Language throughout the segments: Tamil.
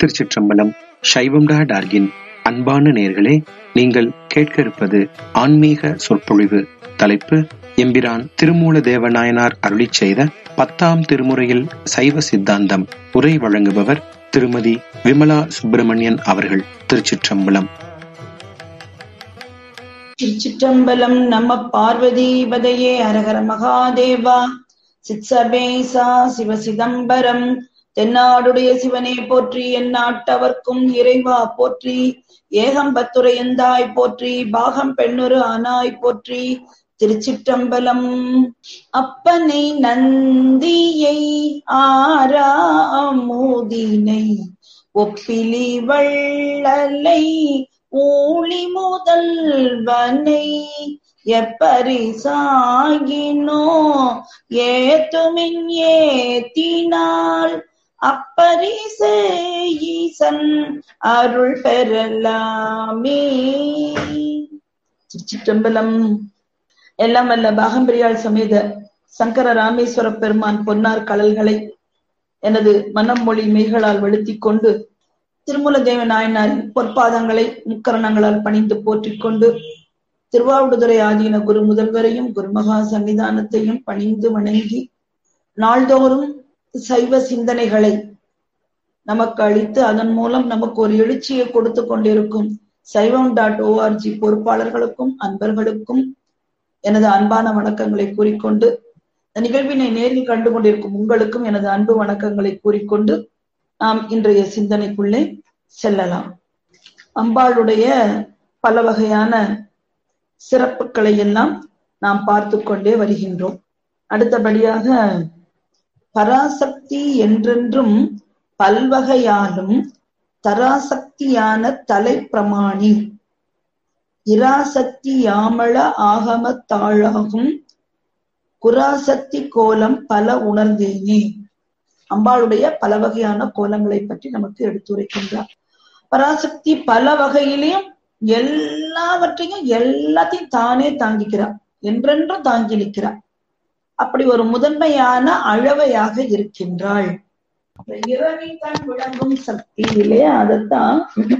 திருச்சிற்றம்பலம் சைவம் டா டார்கின் அன்பான நேர்களே நீங்கள் கேட்க இருப்பது ஆன்மீக சொற்பொழிவு தலைப்பு எம்பிரான் திருமூல தேவநாயனார் அருளி செய்த பத்தாம் திருமுறையில் சைவ சித்தாந்தம் உரை வழங்குபவர் திருமதி விமலா சுப்பிரமணியன் அவர்கள் திருச்சிற்றம்பலம் திருச்சிற்றம்பலம் நம்ம பார்வதி பதையே அரகர மகாதேவா சித்சபேசா சிவ சிதம்பரம் தென்னாடுடைய சிவனே போற்றி எந்நாட்டவர்க்கும் இறைவா போற்றி ஏகம்பத்துரையந்தாய் போற்றி பாகம் பெண்ணுரு ஆனாய் போற்றி திருச்சிற்றம்பலம் அப்பனை நந்தியை ஆறாமுதினை ஒப்பிலி வள்ளலை ஊழி முதல்வனை எப்பரிசாகினோ ஏத்துமின் ஏத்தினால் அப்பரிசு ஈசன் அருள் பெறலாமே திருச்சிற்றம்பலம் எல்லாம் வல்ல பாகம்பிரியாள் சமேத சங்கர ராமேஸ்வர பெருமான் பொன்னார் கடல்களை எனது மனம் மொழி மெய்களால் வெளுத்திக் கொண்டு திருமூல தேவ நாயனாரின் பொற்பாதங்களை முக்கரணங்களால் பணிந்து போற்றிக் கொண்டு திருவாவடுதுறை ஆதீன குரு முதல்வரையும் குருமகா சன்னிதானத்தையும் பணிந்து வணங்கி நாள்தோறும் சைவ சிந்தனைகளை நமக்கு அளித்து அதன் மூலம் நமக்கு ஒரு எழுச்சியை கொடுத்து கொண்டிருக்கும் சைவம் டாட் ஓஆர்ஜி பொறுப்பாளர்களுக்கும் அன்பர்களுக்கும் எனது அன்பான வணக்கங்களை கூறிக்கொண்டு இந்த நிகழ்வினை நேரில் கண்டு கொண்டிருக்கும் உங்களுக்கும் எனது அன்பு வணக்கங்களை கூறிக்கொண்டு நாம் இன்றைய சிந்தனைக்குள்ளே செல்லலாம் அம்பாளுடைய பல வகையான சிறப்புகளை எல்லாம் நாம் பார்த்து கொண்டே வருகின்றோம் அடுத்தபடியாக பராசக்தி என்றென்றும் பல்வகையாலும் தராசக்தியான தலை பிரமாணி இராசக்தி யாமள ஆகம தாழாகும் குராசக்தி கோலம் பல உணர்ந்தேனே அம்பாளுடைய பல வகையான கோலங்களை பற்றி நமக்கு எடுத்துரைக்கின்றார் பராசக்தி பல வகையிலையும் எல்லாவற்றையும் எல்லாத்தையும் தானே தாங்கிக்கிறார் என்றென்றும் தாங்கி நிற்கிறார் அப்படி ஒரு முதன்மையான அழவையாக இருக்கின்றாள் இரவி கண் விளங்கும் சக்தி இல்லையா அதத்தான்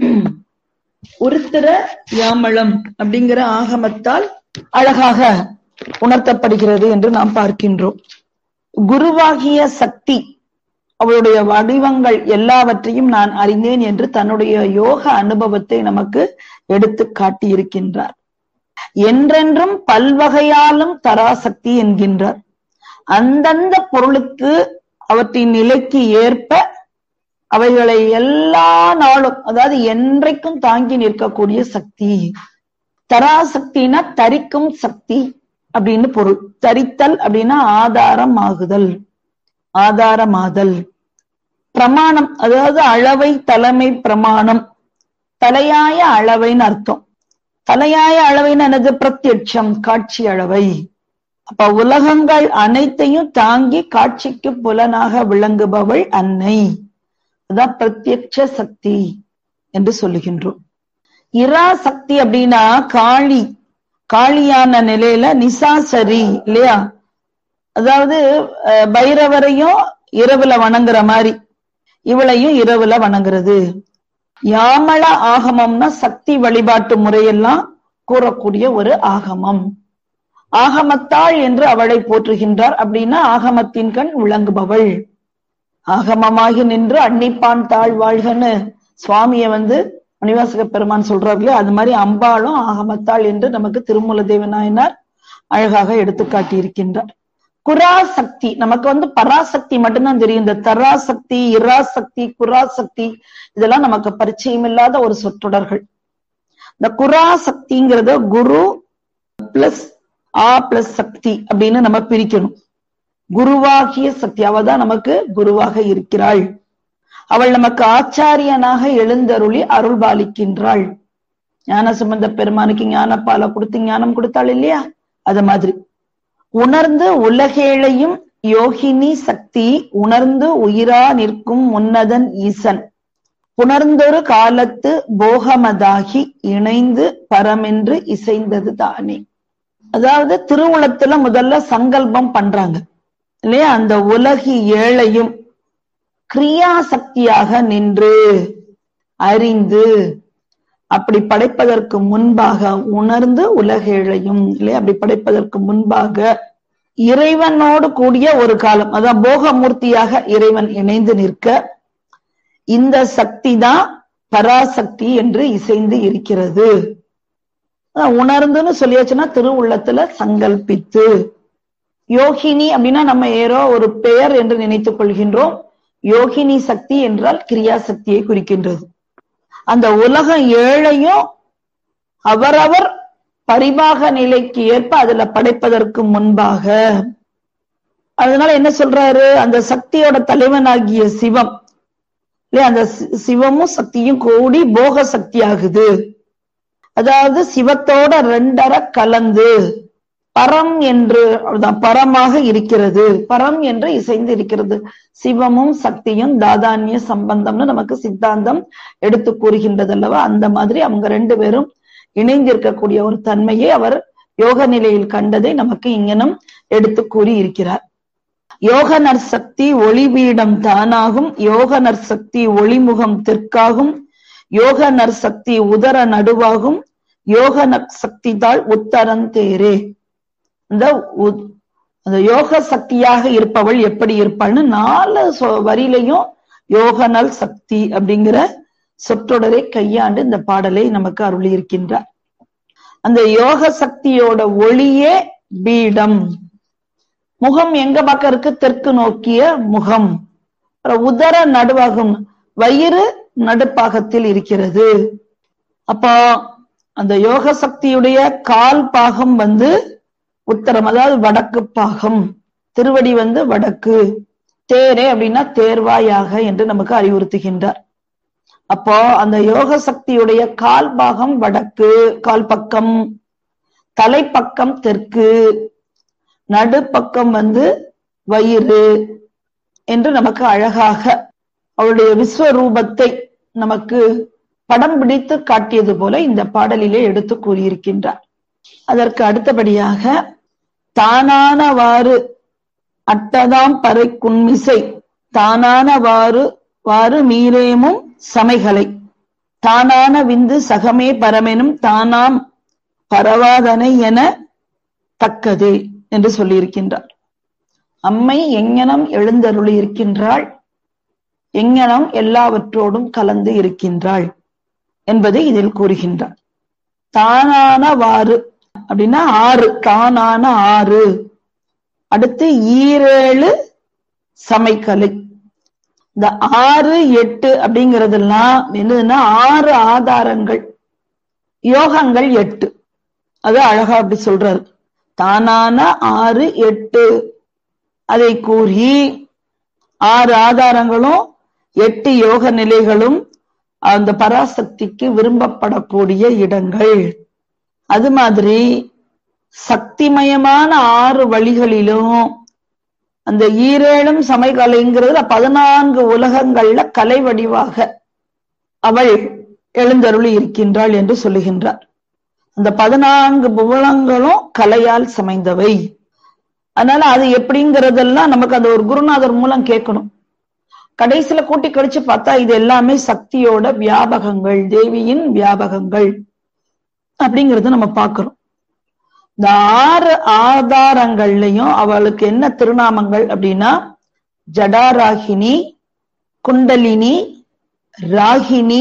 உருத்திர யாமளம் அப்படிங்கிற ஆகமத்தால் அழகாக உணர்த்தப்படுகிறது என்று நாம் பார்க்கின்றோம் குருவாகிய சக்தி அவளுடைய வடிவங்கள் எல்லாவற்றையும் நான் அறிந்தேன் என்று தன்னுடைய யோக அனுபவத்தை நமக்கு எடுத்து காட்டியிருக்கின்றார் என்றென்றும் பல்வகையாலும் தராசக்தி என்கின்றார் அந்தந்த பொருளுக்கு அவற்றின் நிலைக்கு ஏற்ப அவைகளை எல்லா நாளும் அதாவது என்றைக்கும் தாங்கி நிற்கக்கூடிய சக்தி தராசக்தினா தரிக்கும் சக்தி அப்படின்னு பொருள் தரித்தல் அப்படின்னா ஆதாரம் ஆகுதல் ஆதாரமாதல் பிரமாணம் அதாவது அளவை தலைமை பிரமாணம் தலையாய அளவைன்னு அர்த்தம் தலையாய அளவைன்னு என்னது பிரத்யட்சம் காட்சி அளவை அப்ப உலகங்கள் அனைத்தையும் தாங்கி காட்சிக்கு புலனாக விளங்குபவள் அன்னை அதான் பிரத்யட்ச சக்தி என்று சொல்லுகின்றோம் இரா சக்தி அப்படின்னா காளி காளியான நிலையில நிசாசரி இல்லையா அதாவது பைரவரையும் இரவுல வணங்குற மாதிரி இவளையும் இரவுல வணங்குறது யாமள ஆகமம்னா சக்தி வழிபாட்டு முறையெல்லாம் கூறக்கூடிய ஒரு ஆகமம் ஆகமத்தாள் என்று அவளை போற்றுகின்றார் அப்படின்னா ஆகமத்தின் கண் விளங்குபவள் ஆகமமாகி நின்று அன்னிப்பான் தாழ் வாழ்கன்னு சுவாமிய வந்து மணிவாசக பெருமான் சொல்றாரு அது மாதிரி அம்பாளும் ஆகமத்தாள் என்று நமக்கு திருமூல தேவநாயனார் அழகாக எடுத்து காட்டியிருக்கின்றார் குராசக்தி நமக்கு வந்து பராசக்தி மட்டும்தான் தெரியும் இந்த தராசக்தி இராசக்தி குராசக்தி இதெல்லாம் நமக்கு பரிச்சயம் இல்லாத ஒரு சொற்றொடர்கள் இந்த குராசக்திங்கிறத குரு பிளஸ் ஆ பிளஸ் சக்தி அப்படின்னு நம்ம பிரிக்கணும் குருவாகிய சக்தி அவதான் நமக்கு குருவாக இருக்கிறாள் அவள் நமக்கு ஆச்சாரியனாக எழுந்தருளி அருள் பாலிக்கின்றாள் ஞான சம்பந்த பெருமானுக்கு ஞானப்பால கொடுத்து ஞானம் கொடுத்தாள் இல்லையா அது மாதிரி உணர்ந்து உலகேழையும் யோகினி சக்தி உணர்ந்து உயிரா நிற்கும் உன்னதன் ஈசன் புணர்ந்தொரு காலத்து போகமதாகி இணைந்து பரமென்று இசைந்தது தானே அதாவது திருவுளத்துல முதல்ல சங்கல்பம் பண்றாங்க இல்லையா அந்த உலகி ஏழையும் கிரியா சக்தியாக நின்று அறிந்து அப்படி படைப்பதற்கு முன்பாக உணர்ந்து உலகேழையும் இல்லையா அப்படி படைப்பதற்கு முன்பாக இறைவனோடு கூடிய ஒரு காலம் அதான் போகமூர்த்தியாக இறைவன் இணைந்து நிற்க இந்த சக்தி தான் பராசக்தி என்று இசைந்து இருக்கிறது உணர்ந்துன்னு சொல்லியாச்சுன்னா திருவுள்ளத்துல சங்கல்பித்து யோகினி அப்படின்னா நம்ம ஏதோ ஒரு பெயர் என்று நினைத்துக் கொள்கின்றோம் யோகினி சக்தி என்றால் கிரியா சக்தியை குறிக்கின்றது அந்த உலகம் ஏழையும் அவரவர் பரிபாக நிலைக்கு ஏற்ப அதுல படைப்பதற்கு முன்பாக அதனால என்ன சொல்றாரு அந்த சக்தியோட தலைவனாகிய சிவம் இல்லையா அந்த சிவமும் சக்தியும் கூடி போக சக்தி ஆகுது அதாவது சிவத்தோட ரெண்டரை கலந்து பரம் என்று பரமாக இருக்கிறது பரம் என்று இசைந்து இருக்கிறது சிவமும் சக்தியும் தாதானிய சம்பந்தம்னு நமக்கு சித்தாந்தம் எடுத்து கூறுகின்றது அல்லவா அந்த மாதிரி அவங்க ரெண்டு பேரும் இணைந்திருக்கக்கூடிய ஒரு தன்மையை அவர் யோக நிலையில் கண்டதை நமக்கு இங்கனம் எடுத்து கூறி இருக்கிறார் யோக நற்சக்தி ஒளிபீடம் தானாகும் யோக நற்சக்தி ஒளிமுகம் தெற்காகும் யோக நற்சக்தி உதர நடுவாகும் யோக நற்சக்தி தாள் உத்தரந்தேரே இந்த அந்த யோக சக்தியாக இருப்பவள் எப்படி இருப்பாள்னு நாலு வரியிலையும் யோகனல் சக்தி அப்படிங்கிற சொற்றொடரை கையாண்டு இந்த பாடலை நமக்கு அருளி இருக்கின்றார் அந்த யோக சக்தியோட ஒளியே பீடம் முகம் எங்க பக்கம் இருக்கு தெற்கு நோக்கிய முகம் உதர நடுவாகும் வயிறு நடுப்பாகத்தில் இருக்கிறது அப்போ அந்த யோக சக்தியுடைய கால் பாகம் வந்து உத்தரம் அதாவது வடக்கு பாகம் திருவடி வந்து வடக்கு தேரே அப்படின்னா தேர்வாயாக என்று நமக்கு அறிவுறுத்துகின்றார் அப்போ அந்த யோக சக்தியுடைய கால் பாகம் வடக்கு கால் பக்கம் தலைப்பக்கம் தெற்கு நடுப்பக்கம் வந்து வயிறு என்று நமக்கு அழகாக அவளுடைய விஸ்வரூபத்தை நமக்கு படம் பிடித்து காட்டியது போல இந்த பாடலிலே எடுத்து கூறியிருக்கின்றார் அதற்கு அடுத்தபடியாக தானானவாறு அட்டதாம் பறை குன்மிசை தானானவாறு வாறு மீரேமும் சமைகளை தானான விந்து சகமே பரமெனும் தானாம் பரவாதனை என தக்கதே என்று சொல்லியிருக்கின்றார் அம்மை எங்கனம் எழுந்தருளி இருக்கின்றாள் எங்கனம் எல்லாவற்றோடும் கலந்து இருக்கின்றாள் என்பதை இதில் கூறுகின்றார் தானானவாறு அப்படின்னா ஆறு தானான ஆறு அடுத்து ஈரேழு சமைக்கலை இந்த ஆறு எட்டு அப்படிங்கறதெல்லாம் என்னதுன்னா ஆறு ஆதாரங்கள் யோகங்கள் எட்டு அது அழகா அப்படி சொல்றாரு தானான ஆறு எட்டு அதை கூறி ஆறு ஆதாரங்களும் எட்டு யோக நிலைகளும் அந்த பராசக்திக்கு விரும்பப்படக்கூடிய இடங்கள் அது மாதிரி சக்திமயமான ஆறு வழிகளிலும் அந்த ஈரேழும் சமைகலைங்கிறது பதினான்கு உலகங்கள்ல கலை வடிவாக அவள் எழுந்தருளி இருக்கின்றாள் என்று சொல்லுகின்றார் அந்த பதினான்கு புவனங்களும் கலையால் சமைந்தவை அதனால அது எப்படிங்கிறதெல்லாம் நமக்கு அந்த ஒரு குருநாதர் மூலம் கேட்கணும் கடைசியில கூட்டி கழிச்சு பார்த்தா இது எல்லாமே சக்தியோட வியாபகங்கள் தேவியின் வியாபகங்கள் அப்படிங்கறத நம்ம பார்க்கிறோம் இந்த ஆறு ஆதாரங்கள்லயும் அவளுக்கு என்ன திருநாமங்கள் அப்படின்னா ஜடாராகினி குண்டலினி ராகினி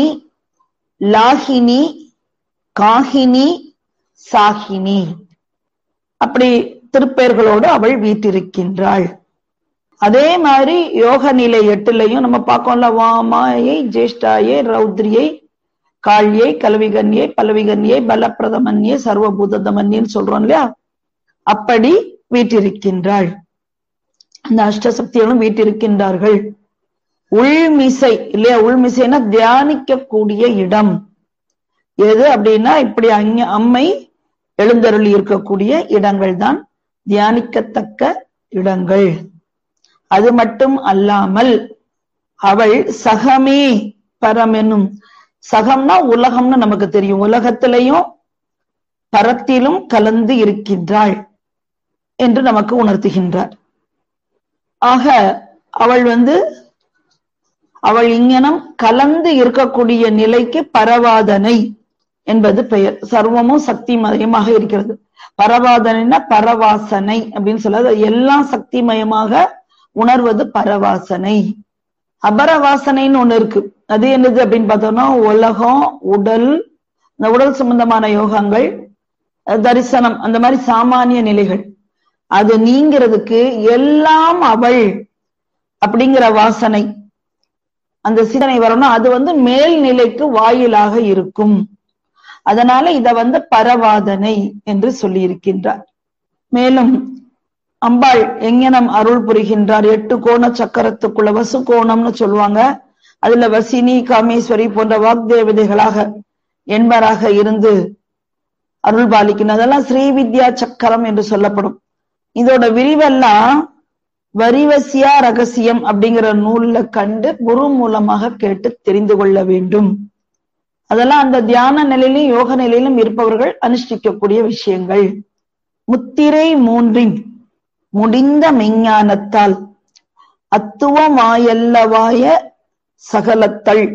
லாகினி காகினி சாகினி அப்படி திருப்பெயர்களோடு அவள் வீட்டிருக்கின்றாள் அதே மாதிரி யோக நிலை எட்டுலையும் நம்ம பார்க்கோம்ல வாமாயை ஜேஷ்டாயை ரௌத்ரியை காளியை கலவிகன்யை பலவிகன்யை பலப்பிரதமன்யே சர்வபூதமன்யன்னு சொல்றோம் இல்லையா அப்படி வீட்டிருக்கின்றாள் அந்த அஷ்டசக்திகளும் வீட்டிருக்கின்றார்கள் உள்மிசை இல்லையா உள்மிசைனா தியானிக்க கூடிய இடம் எது அப்படின்னா இப்படி அங்க அம்மை எழுந்தருளி இருக்கக்கூடிய இடங்கள் தான் தியானிக்கத்தக்க இடங்கள் அது மட்டும் அல்லாமல் அவள் சகமே பரம் என்னும் சகம்னா உலகம்னு நமக்கு தெரியும் உலகத்திலையும் பரத்திலும் கலந்து இருக்கின்றாள் என்று நமக்கு உணர்த்துகின்றார் ஆக அவள் வந்து அவள் இங்கனம் கலந்து இருக்கக்கூடிய நிலைக்கு பரவாதனை என்பது பெயர் சர்வமும் சக்தி மயமாக இருக்கிறது பரவாதனைனா பரவாசனை அப்படின்னு சொல்லாது எல்லாம் சக்தி மயமாக உணர்வது பரவாசனை அபரவாசனைன்னு ஒண்ணு இருக்கு அது என்னது அப்படின்னு பார்த்தோம்னா உலகம் உடல் இந்த உடல் சம்பந்தமான யோகங்கள் தரிசனம் அந்த மாதிரி சாமானிய நிலைகள் அது நீங்கிறதுக்கு எல்லாம் அவள் அப்படிங்கிற வாசனை அந்த சிந்தனை வரணும் அது வந்து மேல்நிலைக்கு வாயிலாக இருக்கும் அதனால இத வந்து பரவாதனை என்று சொல்லி இருக்கின்றார் மேலும் அம்பாள் எங்கனம் அருள் புரிகின்றார் எட்டு கோண சக்கரத்துக்குள்ள வசு கோணம்னு சொல்லுவாங்க அதுல வசினி காமேஸ்வரி போன்ற வாக்தேவதைகளாக என்பராக இருந்து அருள் பாலிக்கணும் அதெல்லாம் ஸ்ரீவித்யா சக்கரம் என்று சொல்லப்படும் இதோட விரிவெல்லாம் வரிவசியா ரகசியம் அப்படிங்கிற நூல்ல கண்டு குரு மூலமாக கேட்டு தெரிந்து கொள்ள வேண்டும் அதெல்லாம் அந்த தியான நிலையிலும் யோக நிலையிலும் இருப்பவர்கள் அனுஷ்டிக்கக்கூடிய விஷயங்கள் முத்திரை மூன்றின் முடிந்த மெஞ்ஞானத்தால் அத்துவமாயல்லவாய சகலத்தள்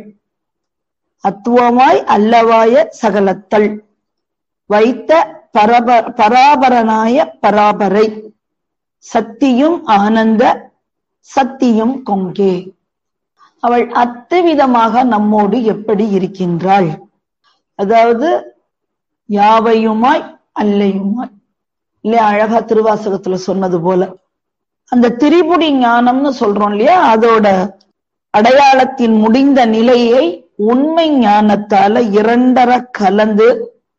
அத்துவமாய் அல்லவாய சகலத்தள் வைத்த பரப பராபரனாய பராபரை சத்தியும் ஆனந்த சத்தியும் கொங்கே அவள் அத்துவிதமாக நம்மோடு எப்படி இருக்கின்றாள் அதாவது யாவையுமாய் அல்லையுமாய் இல்லையா அழகா திருவாசகத்துல சொன்னது போல அந்த திரிபுடி ஞானம்னு சொல்றோம் இல்லையா அதோட அடையாளத்தின் முடிந்த நிலையை உண்மை ஞானத்தால இரண்டர கலந்து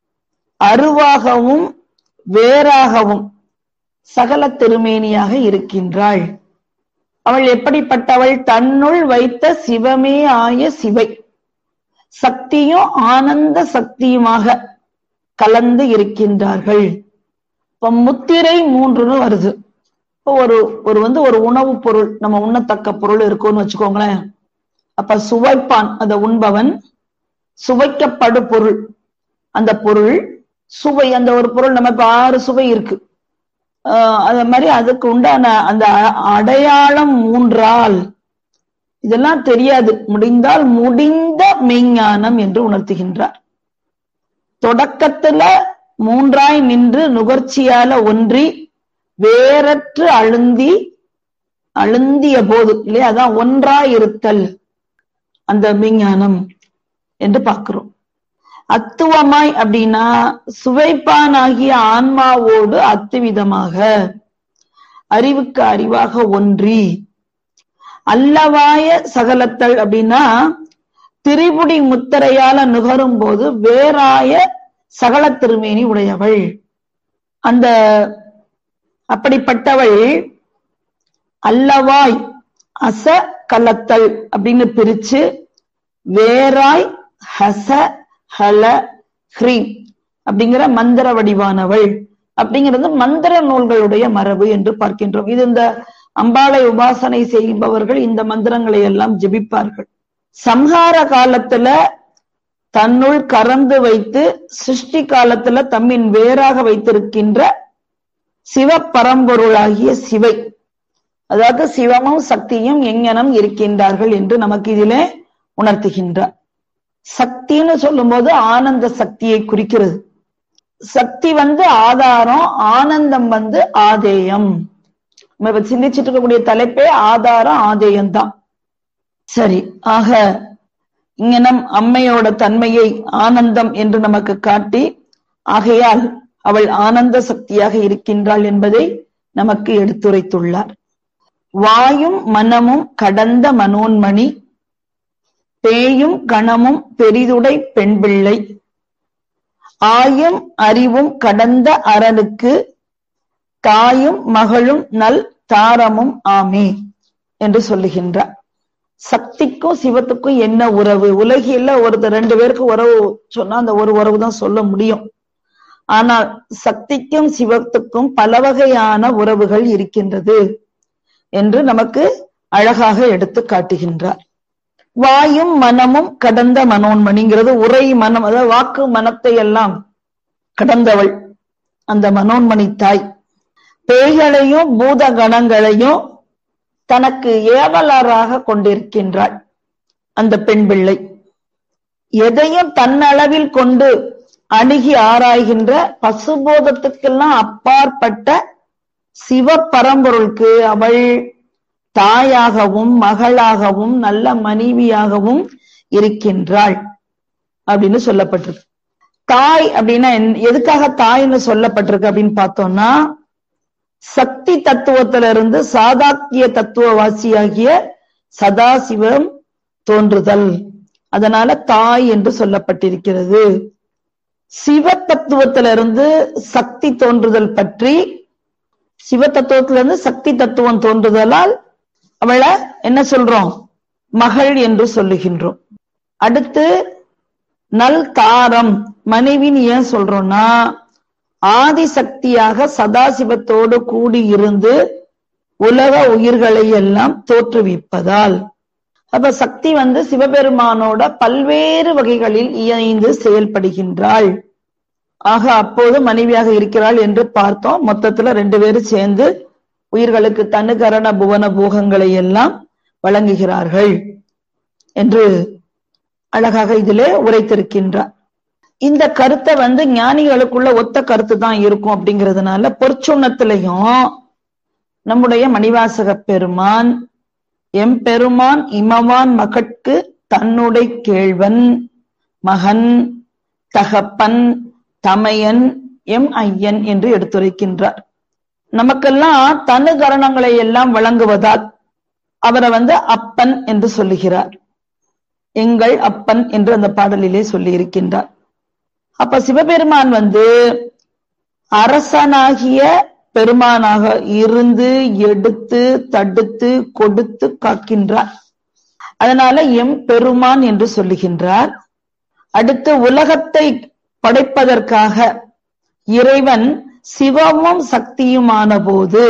அருவாகவும் வேறாகவும் சகல திருமேனியாக இருக்கின்றாள் அவள் எப்படிப்பட்டவள் தன்னுள் வைத்த சிவமே ஆய சிவை சக்தியும் ஆனந்த சக்தியுமாக கலந்து இருக்கின்றார்கள் இப்ப முத்திரை மூன்றுன்னு வருது இப்போ ஒரு ஒரு வந்து ஒரு உணவு பொருள் நம்ம உண்ணத்தக்க பொருள் இருக்கும்னு வச்சுக்கோங்களேன் அப்ப சுவைப்பான் அந்த உண்பவன் சுவைக்கப்படு பொருள் அந்த பொருள் சுவை அந்த ஒரு பொருள் நம்ம இப்ப ஆறு சுவை இருக்கு ஆஹ் அது மாதிரி அதுக்கு உண்டான அந்த அடையாளம் மூன்றால் இதெல்லாம் தெரியாது முடிந்தால் முடிந்த மெய்ஞானம் என்று உணர்த்துகின்றார் தொடக்கத்துல மூன்றாய் நின்று நுகர்ச்சியால ஒன்றி வேறற்று அழுந்தி அழுந்திய போது இல்லையா அதான் ஒன்றாய் இருத்தல் அந்த மெய்ஞானம் என்று பார்க்கிறோம் அத்துவமாய் அப்படின்னா சுவைப்பானாகிய ஆன்மாவோடு அத்துவிதமாக அறிவுக்கு அறிவாக ஒன்றி அல்லவாய சகலத்தல் அப்படின்னா திரிபுடி முத்திரையால நுகரும் போது வேறாய சகல திருமேனி உடையவள் அந்த அப்படிப்பட்டவள் அல்லவாய் அச கலத்தல் அப்படின்னு பிரிச்சு வேறாய் ஹச ஹல ஹ்ரீம் அப்படிங்கிற மந்திர வடிவானவள் அப்படிங்கிறது மந்திர நூல்களுடைய மரபு என்று பார்க்கின்றோம் இது இந்த அம்பாளை உபாசனை செய்பவர்கள் இந்த மந்திரங்களை எல்லாம் ஜெபிப்பார்கள் சம்ஹார காலத்துல தன்னுள் கறந்து வைத்து சிருஷ்டி காலத்துல தம்மின் வேறாக வைத்திருக்கின்ற சிவ பரம்பொருளாகிய சிவை அதாவது சிவமும் சக்தியும் எங்கனம் இருக்கின்றார்கள் என்று நமக்கு இதிலே உணர்த்துகின்றார் சக்தின்னு சொல்லும்போது ஆனந்த சக்தியை குறிக்கிறது சக்தி வந்து ஆதாரம் ஆனந்தம் வந்து ஆதேயம் நம்ம இப்ப சிந்திச்சுட்டு இருக்கக்கூடிய தலைப்பே ஆதாரம் ஆதேயம் தான் சரி ஆக இங்க நம் அம்மையோட தன்மையை ஆனந்தம் என்று நமக்கு காட்டி ஆகையால் அவள் ஆனந்த சக்தியாக இருக்கின்றாள் என்பதை நமக்கு எடுத்துரைத்துள்ளார் வாயும் மனமும் கடந்த மனோன்மணி பேயும் கணமும் பெரிதுடை பெண் பிள்ளை ஆயும் அறிவும் கடந்த அரனுக்கு தாயும் மகளும் நல் தாரமும் ஆமே என்று சொல்லுகின்றார் சக்திக்கும் சிவத்துக்கும் என்ன உறவு உலகில ஒருத்தர் ரெண்டு பேருக்கு உறவு சொன்னா அந்த ஒரு உறவு தான் சொல்ல முடியும் ஆனால் சக்திக்கும் சிவத்துக்கும் பல வகையான உறவுகள் இருக்கின்றது என்று நமக்கு அழகாக எடுத்து காட்டுகின்றார் வாயும் மனமும் கடந்த மனோன்மணிங்கிறது உரை மனம் அதாவது வாக்கு மனத்தை எல்லாம் கடந்தவள் அந்த மனோன்மணி தாய் பேய்களையும் பூத கணங்களையும் தனக்கு ஏவலராக கொண்டிருக்கின்றாள் அந்த பெண் பிள்ளை எதையும் தன்னளவில் கொண்டு அணுகி ஆராய்கின்ற பசுபோதத்துக்கெல்லாம் அப்பாற்பட்ட சிவபரம்பொருளுக்கு அவள் தாயாகவும் மகளாகவும் நல்ல மனைவியாகவும் இருக்கின்றாள் அப்படின்னு சொல்லப்பட்டிருக்கு தாய் அப்படின்னா எதுக்காக தாய்னு சொல்லப்பட்டிருக்கு அப்படின்னு பார்த்தோம்னா சக்தி தத்துவத்திலிருந்து சாதாக்கிய தத்துவவாசியாகிய சதாசிவம் தோன்றுதல் அதனால தாய் என்று சொல்லப்பட்டிருக்கிறது சிவ தத்துவத்திலிருந்து சக்தி தோன்றுதல் பற்றி சிவ தத்துவத்திலிருந்து சக்தி தத்துவம் தோன்றுதலால் அவளை என்ன சொல்றோம் மகள் என்று சொல்லுகின்றோம் அடுத்து நல் தாரம் மனைவின்னு ஏன் சொல்றோம்னா ஆதிசக்தியாக சதாசிவத்தோடு கூடி இருந்து உலக உயிர்களை எல்லாம் தோற்றுவிப்பதால் அப்ப சக்தி வந்து சிவபெருமானோட பல்வேறு வகைகளில் இயைந்து செயல்படுகின்றாள் ஆக அப்போது மனைவியாக இருக்கிறாள் என்று பார்த்தோம் மொத்தத்துல ரெண்டு பேரும் சேர்ந்து உயிர்களுக்கு தனுகரண புவன போகங்களை எல்லாம் வழங்குகிறார்கள் என்று அழகாக இதிலே உரைத்திருக்கின்றார் இந்த கருத்தை வந்து ஞானிகளுக்குள்ள ஒத்த கருத்து தான் இருக்கும் அப்படிங்கிறதுனால பொற்சுண்ணத்திலையும் நம்முடைய மணிவாசக பெருமான் எம்பெருமான் இமவான் மகட்கு தன்னுடை கேழ்வன் மகன் தகப்பன் தமையன் எம் ஐயன் என்று எடுத்துரைக்கின்றார் நமக்கெல்லாம் தனு கரணங்களை எல்லாம் வழங்குவதால் அவரை வந்து அப்பன் என்று சொல்லுகிறார் எங்கள் அப்பன் என்று அந்த பாடலிலே சொல்லி இருக்கின்றார் அப்ப சிவபெருமான் வந்து அரசனாகிய பெருமானாக இருந்து எடுத்து தடுத்து கொடுத்து காக்கின்றார் அதனால எம் பெருமான் என்று சொல்லுகின்றார் அடுத்து உலகத்தை படைப்பதற்காக இறைவன் சிவமும் சக்தியுமான போது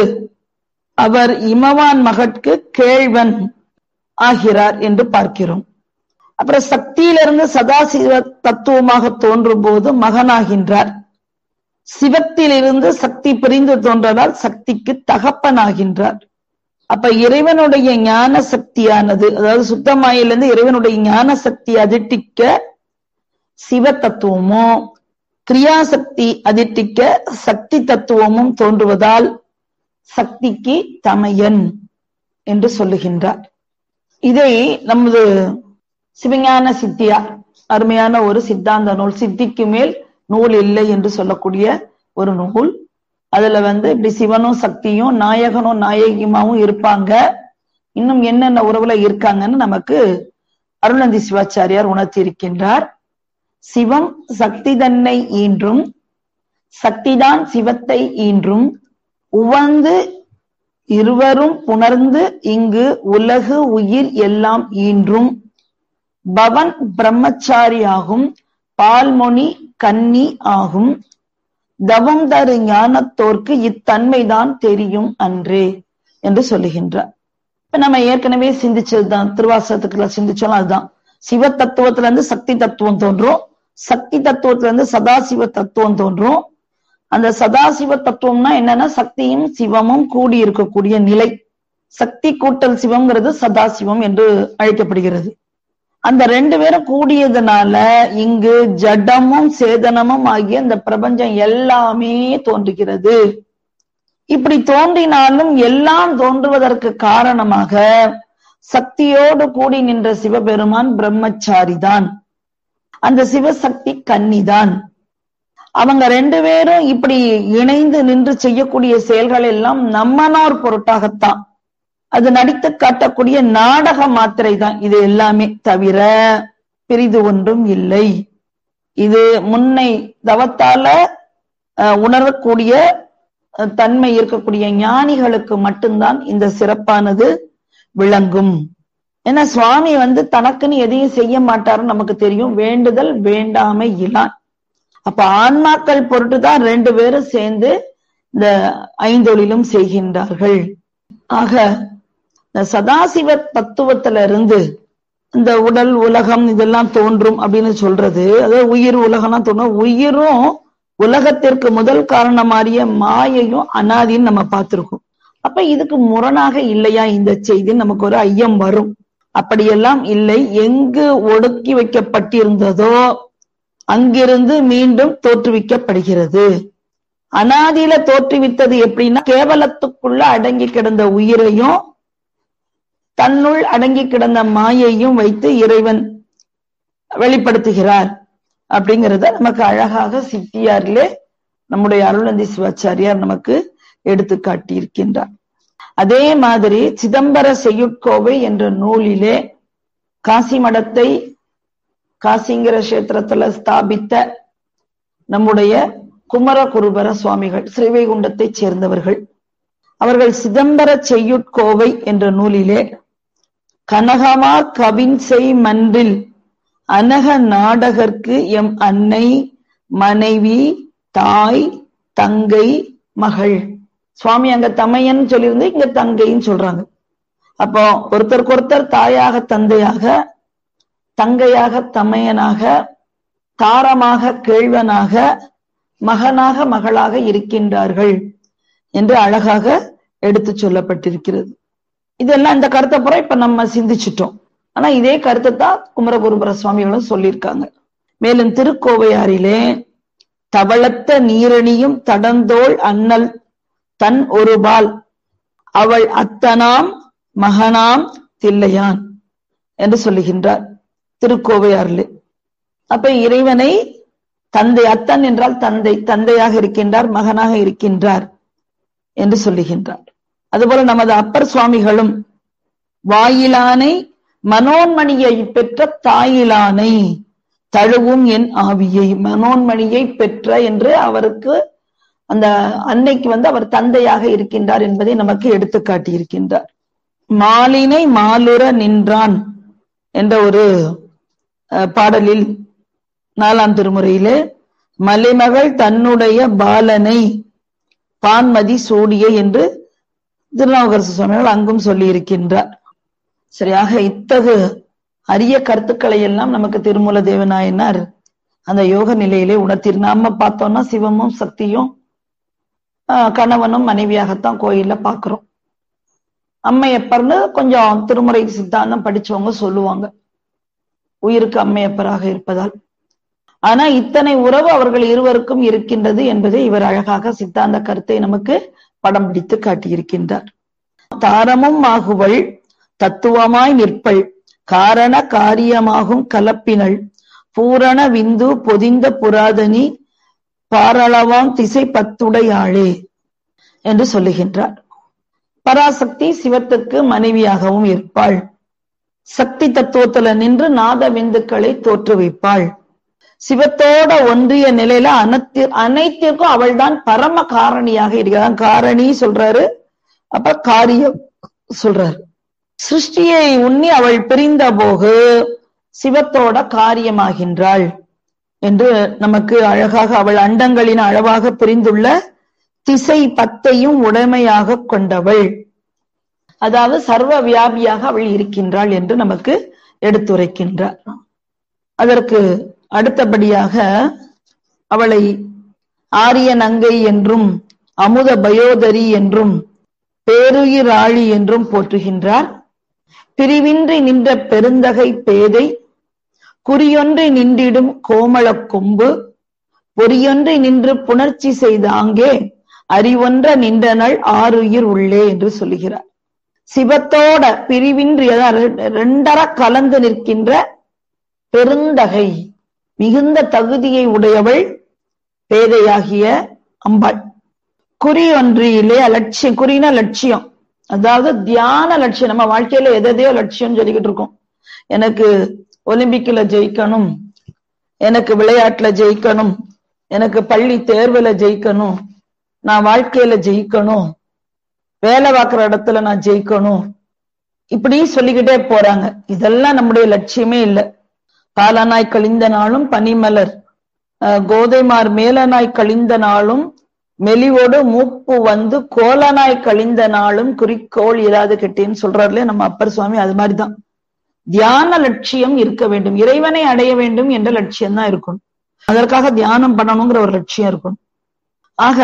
அவர் இமவான் மகட்கு கேழ்வன் ஆகிறார் என்று பார்க்கிறோம் அப்புறம் சக்தியிலிருந்து சதாசிவ தத்துவமாக தோன்றும் போது மகனாகின்றார் சிவத்திலிருந்து சக்தி பிரிந்து தோன்றதால் சக்திக்கு தகப்பனாகின்றார் அப்ப இறைவனுடைய ஞான சக்தியானது அதாவது சுத்தமாயிலிருந்து இறைவனுடைய ஞான சக்தி அதிர்ட்டிக்க சிவ தத்துவமும் கிரியாசக்தி அதிர்ட்டிக்க சக்தி தத்துவமும் தோன்றுவதால் சக்திக்கு தமையன் என்று சொல்லுகின்றார் இதை நமது சிவஞான சித்தியார் அருமையான ஒரு சித்தாந்த நூல் சித்திக்கு மேல் நூல் இல்லை என்று சொல்லக்கூடிய ஒரு நூல் அதுல வந்து இப்படி சிவனும் சக்தியும் நாயகனும் நாயகியுமாவும் இருப்பாங்க இன்னும் என்னென்ன உறவுல இருக்காங்கன்னு நமக்கு அருணந்தி சிவாச்சாரியார் உணர்த்தி இருக்கின்றார் சிவம் சக்தி தன்னை ஈன்றும் சக்திதான் சிவத்தை ஈன்றும் உவந்து இருவரும் புணர்ந்து இங்கு உலகு உயிர் எல்லாம் ஈன்றும் பவன் பிரம்மச்சாரி ஆகும் பால்மொழி கன்னி ஆகும் தவம் தரு ஞானத்தோர்க்கு இத்தன்மைதான் தெரியும் அன்றே என்று சொல்லுகின்றார் இப்ப நம்ம ஏற்கனவே சிந்திச்சதுதான் திருவாசகத்துக்குள்ள சிந்திச்சோம் அதுதான் சிவ தத்துவத்துல இருந்து சக்தி தத்துவம் தோன்றும் சக்தி தத்துவத்துல இருந்து சதாசிவ தத்துவம் தோன்றும் அந்த சதாசிவ தத்துவம்னா என்னன்னா சக்தியும் சிவமும் கூடி இருக்கக்கூடிய நிலை சக்தி கூட்டல் சிவம்ங்கிறது சதாசிவம் என்று அழைக்கப்படுகிறது அந்த ரெண்டு பேரும் கூடியதுனால இங்கு ஜடமும் சேதனமும் ஆகிய இந்த பிரபஞ்சம் எல்லாமே தோன்றுகிறது இப்படி தோன்றினாலும் எல்லாம் தோன்றுவதற்கு காரணமாக சக்தியோடு கூடி நின்ற சிவபெருமான் பிரம்மச்சாரி தான் அந்த சிவசக்தி கன்னிதான் அவங்க ரெண்டு பேரும் இப்படி இணைந்து நின்று செய்யக்கூடிய செயல்கள் எல்லாம் நம்மனோர் பொருட்டாகத்தான் அது நடித்து காட்டக்கூடிய நாடக மாத்திரை தான் இது எல்லாமே தவிர பிரிது ஒன்றும் இல்லை இது முன்னை தவத்தால உணரக்கூடிய தன்மை இருக்கக்கூடிய ஞானிகளுக்கு மட்டும்தான் இந்த சிறப்பானது விளங்கும் ஏன்னா சுவாமி வந்து தனக்குன்னு எதையும் செய்ய மாட்டாருன்னு நமக்கு தெரியும் வேண்டுதல் வேண்டாமை இலான் அப்ப ஆன்மாக்கள் பொருட்டு தான் ரெண்டு பேரும் சேர்ந்து இந்த ஐந்தொழிலும் செய்கின்றார்கள் ஆக இந்த சதாசிவ தத்துவத்துல இருந்து இந்த உடல் உலகம் இதெல்லாம் தோன்றும் அப்படின்னு சொல்றது அதாவது உயிர் உலகம்லாம் தோன்றும் உயிரும் உலகத்திற்கு முதல் காரணமாறிய மாயையும் அனாதின்னு நம்ம பார்த்திருக்கோம் அப்ப இதுக்கு முரணாக இல்லையா இந்த செய்தி நமக்கு ஒரு ஐயம் வரும் அப்படியெல்லாம் இல்லை எங்கு ஒடுக்கி வைக்கப்பட்டிருந்ததோ அங்கிருந்து மீண்டும் தோற்றுவிக்கப்படுகிறது அனாதியில தோற்றுவித்தது எப்படின்னா கேவலத்துக்குள்ள அடங்கி கிடந்த உயிரையும் தன்னுள் அடங்கி கிடந்த மாயையும் வைத்து இறைவன் வெளிப்படுத்துகிறார் அப்படிங்கிறத நமக்கு அழகாக சித்தியாரிலே நம்முடைய அருளந்தி சிவாச்சாரியார் நமக்கு எடுத்து காட்டியிருக்கின்றார் அதே மாதிரி சிதம்பர செய்யுட்கோவை என்ற நூலிலே காசி மடத்தை காசிங்கிற கஷேத்திரத்துல ஸ்தாபித்த நம்முடைய குமரகுருபர சுவாமிகள் ஸ்ரீவைகுண்டத்தை சேர்ந்தவர்கள் அவர்கள் சிதம்பர செய்யுட்கோவை என்ற நூலிலே கனகமா கவின் செய் மன்றில் அனக நாடகர்க்கு எம் அன்னை மனைவி தாய் தங்கை மகள் சுவாமி அங்க தமையன் சொல்லியிருந்து இங்க தங்கைன்னு சொல்றாங்க அப்போ ஒருத்தருக்கு ஒருத்தர் தாயாக தந்தையாக தங்கையாக தமையனாக தாரமாக கேழ்வனாக மகனாக மகளாக இருக்கின்றார்கள் என்று அழகாக எடுத்து சொல்லப்பட்டிருக்கிறது இதெல்லாம் இந்த கருத்தை புற இப்ப நம்ம சிந்திச்சிட்டோம் ஆனா இதே கருத்தை தான் குமரகுருபர சுவாமிகளும் சொல்லியிருக்காங்க மேலும் திருக்கோவையாரிலே தவளத்த நீரணியும் தடந்தோள் அண்ணல் தன் ஒருபால் அவள் அத்தனாம் மகனாம் தில்லையான் என்று சொல்லுகின்றார் திருக்கோவையாரிலே அப்ப இறைவனை தந்தை அத்தன் என்றால் தந்தை தந்தையாக இருக்கின்றார் மகனாக இருக்கின்றார் என்று சொல்லுகின்றார் அதுபோல நமது அப்பர் சுவாமிகளும் வாயிலானை மனோன்மணியை பெற்ற தாயிலானை தழுவும் என் ஆவியை மனோன்மணியை பெற்ற என்று அவருக்கு அந்த அன்னைக்கு வந்து அவர் தந்தையாக இருக்கின்றார் என்பதை நமக்கு எடுத்து காட்டியிருக்கின்றார் மாலினை மாலுற நின்றான் என்ற ஒரு பாடலில் நாலாம் திருமுறையிலே மலைமகள் தன்னுடைய பாலனை பான்மதி சூடிய என்று திருநாவுக்கரசு சுவாமிகள் அங்கும் சொல்லி இருக்கின்றார் சரியாக இத்தகு அரிய கருத்துக்களை எல்லாம் நமக்கு திருமூல தேவநாயனார் அந்த யோக நிலையிலே உணர்த்தி நாம பார்த்தோம்னா சிவமும் சக்தியும் கணவனும் மனைவியாகத்தான் கோயில்ல பாக்குறோம் அம்மையப்பர்னு கொஞ்சம் திருமுறை சித்தாந்தம் படிச்சவங்க சொல்லுவாங்க உயிருக்கு அம்மையப்பராக இருப்பதால் ஆனா இத்தனை உறவு அவர்கள் இருவருக்கும் இருக்கின்றது என்பதை இவர் அழகாக சித்தாந்த கருத்தை நமக்கு படம் பிடித்து காட்டியிருக்கின்றார் தாரமும் ஆகுவள் தத்துவமாய் நிற்பள் காரண காரியமாகும் கலப்பினள் பூரண விந்து பொதிந்த புராதனி பாரளவாம் திசை பத்துடையாளே என்று சொல்லுகின்றார் பராசக்தி சிவத்துக்கு மனைவியாகவும் இருப்பாள் சக்தி தத்துவத்துல நின்று நாத விந்துக்களை தோற்றுவிப்பாள் சிவத்தோட ஒன்றிய நிலையில அனைத்து அனைத்திற்கும் அவள் தான் பரம காரணியாக இருக்கிறான் காரணி சொல்றாரு அப்ப காரியம் சொல்றாரு சிருஷ்டியை உண்ணி அவள் பிரிந்த போகு சிவத்தோட காரியமாகின்றாள் என்று நமக்கு அழகாக அவள் அண்டங்களின் அளவாக பிரிந்துள்ள திசை பத்தையும் உடைமையாக கொண்டவள் அதாவது சர்வ வியாபியாக அவள் இருக்கின்றாள் என்று நமக்கு எடுத்துரைக்கின்றார் அதற்கு அடுத்தபடியாக அவளை ஆரிய நங்கை என்றும் அமுத பயோதரி என்றும் பேருயிராழி என்றும் போற்றுகின்றார் பிரிவின்றி நின்ற பெருந்தகை பேதை குறியொன்றி நின்றிடும் கோமள கொம்பு பொறியொன்றி நின்று புணர்ச்சி செய்த அங்கே அறிவொன்ற நின்றனள் ஆறுயிர் உள்ளே என்று சொல்லுகிறார் சிவத்தோட பிரிவின்றி ரெண்டர கலந்து நிற்கின்ற பெருந்தகை மிகுந்த தகுதியை உடையவள் பேதையாகிய அம்பாள் குறி ஒன்றிலே லட்சியம் குறினா லட்சியம் அதாவது தியான லட்சியம் நம்ம வாழ்க்கையில எதையோ லட்சியம் சொல்லிக்கிட்டு இருக்கோம் எனக்கு ஒலிம்பிக்ல ஜெயிக்கணும் எனக்கு விளையாட்டுல ஜெயிக்கணும் எனக்கு பள்ளி தேர்வுல ஜெயிக்கணும் நான் வாழ்க்கையில ஜெயிக்கணும் வேலை பார்க்குற இடத்துல நான் ஜெயிக்கணும் இப்படி சொல்லிக்கிட்டே போறாங்க இதெல்லாம் நம்முடைய லட்சியமே இல்லை காலனாய் கழிந்த நாளும் பனிமலர் கோதைமார் மேலனாய் கழிந்த நாளும் மெலிவோடு மூப்பு வந்து கோலனாய் கழிந்த நாளும் குறிக்கோள் இராது கெட்டேன்னு சொல்றாருல நம்ம அப்பர் சுவாமி அது மாதிரிதான் தியான லட்சியம் இருக்க வேண்டும் இறைவனை அடைய வேண்டும் என்ற லட்சியம் தான் இருக்கணும் அதற்காக தியானம் பண்ணணுங்கிற ஒரு லட்சியம் இருக்கணும் ஆக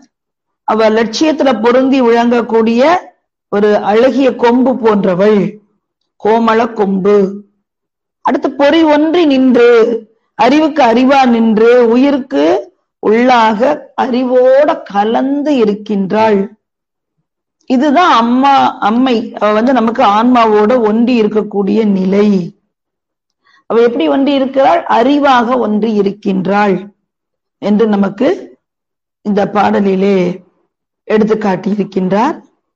அவ லட்சியத்துல பொருந்தி விளங்கக்கூடிய ஒரு அழகிய கொம்பு போன்றவள் கோமள கொம்பு அடுத்து பொறி ஒன்றி நின்று அறிவுக்கு அறிவா நின்று உயிருக்கு உள்ளாக அறிவோட கலந்து இருக்கின்றாள் இதுதான் அம்மா அம்மை அவ வந்து நமக்கு ஆன்மாவோட ஒன்றி இருக்கக்கூடிய நிலை அவ எப்படி ஒன்றி இருக்கிறாள் அறிவாக ஒன்றி இருக்கின்றாள் என்று நமக்கு இந்த பாடலிலே எடுத்து காட்டியிருக்கின்றார்